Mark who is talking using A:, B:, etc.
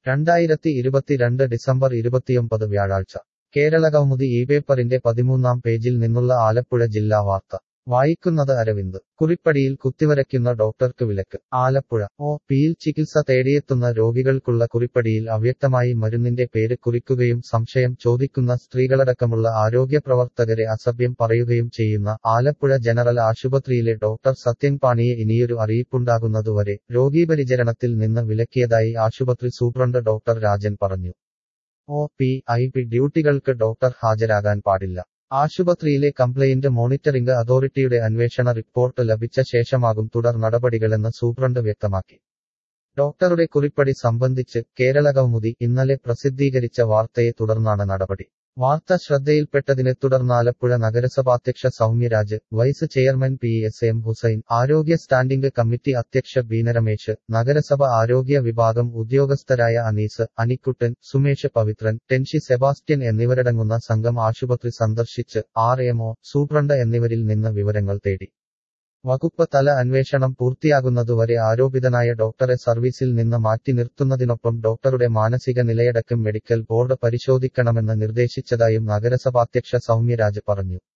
A: രണ്ടായിരത്തി ഇരുപത്തിരണ്ട് ഡിസംബർ ഇരുപത്തിയൊമ്പത് വ്യാഴാഴ്ച കേരളകൗമുദി ഈ പേപ്പറിന്റെ പതിമൂന്നാം പേജിൽ നിന്നുള്ള ആലപ്പുഴ ജില്ലാ വാർത്ത വായിക്കുന്നത് അരവിന്ദ് കുറിപ്പടിയിൽ കുത്തിവരയ്ക്കുന്ന ഡോക്ടർക്ക് വിലക്ക് ആലപ്പുഴ ഒ പിയിൽ ചികിത്സ തേടിയെത്തുന്ന രോഗികൾക്കുള്ള കുറിപ്പടിയിൽ അവ്യക്തമായി മരുന്നിന്റെ പേര് കുറിക്കുകയും സംശയം ചോദിക്കുന്ന സ്ത്രീകളടക്കമുള്ള ആരോഗ്യ പ്രവർത്തകരെ അസഭ്യം പറയുകയും ചെയ്യുന്ന ആലപ്പുഴ ജനറൽ ആശുപത്രിയിലെ ഡോക്ടർ സത്യൻ പാണിയെ ഇനിയൊരു അറിയിപ്പുണ്ടാകുന്നതുവരെ രോഗീപരിചരണത്തിൽ നിന്ന് വിലക്കിയതായി ആശുപത്രി സൂപ്രണ്ട് ഡോക്ടർ രാജൻ പറഞ്ഞു ഒ പി ഐ പി ഡ്യൂട്ടികൾക്ക് ഡോക്ടർ ഹാജരാകാൻ പാടില്ല ആശുപത്രിയിലെ കംപ്ലയിന്റ് മോണിറ്ററിംഗ് അതോറിറ്റിയുടെ അന്വേഷണ റിപ്പോർട്ട് ലഭിച്ച ശേഷമാകും തുടർ നടപടികളെന്ന് സൂപ്രണ്ട് വ്യക്തമാക്കി ഡോക്ടറുടെ കുറിപ്പടി സംബന്ധിച്ച് കേരളകൗമുദി ഇന്നലെ പ്രസിദ്ധീകരിച്ച വാർത്തയെ തുടർന്നാണ് നടപടി വാർത്ത ശ്രദ്ധയിൽപ്പെട്ടതിനെ തുടർന്ന് ആലപ്പുഴ നഗരസഭാധ്യക്ഷ Soumyaraj vice chairman P S M Hussain ആരോഗ്യ സ്റ്റാൻഡിംഗ് കമ്മിറ്റി അധ്യക്ഷ ബീന രമേശ് നഗരസഭ ആരോഗ്യ വിഭാഗം ഉദ്യോഗസ്ഥരായ അനീസ് അനിക്കുട്ടൻ സുമേഷ് പവിത്രൻ ടെൻഷി സെബാസ്റ്റ്യൻ എന്നിവരടങ്ങുന്ന സംഘം ആശുപത്രി സന്ദർശിച്ച് ആർ എംഒ സൂപ്രണ്ട് എന്നിവരിൽ നിന്ന് വിവരങ്ങൾ തേടി വകുപ്പ് തല അന്വേഷണം പൂർത്തിയാകുന്നതുവരെ ആരോപിതനായ ഡോക്ടറെ സർവീസിൽ നിന്ന് മാറ്റി നിർത്തുന്നതിനൊപ്പം ഡോക്ടറുടെ മാനസിക നിലയടക്കം മെഡിക്കൽ ബോർഡ് പരിശോധിക്കണമെന്ന് നിർദ്ദേശിച്ചതായും നഗരസഭാധ്യക്ഷ സൗമ്യരാജ് പറഞ്ഞു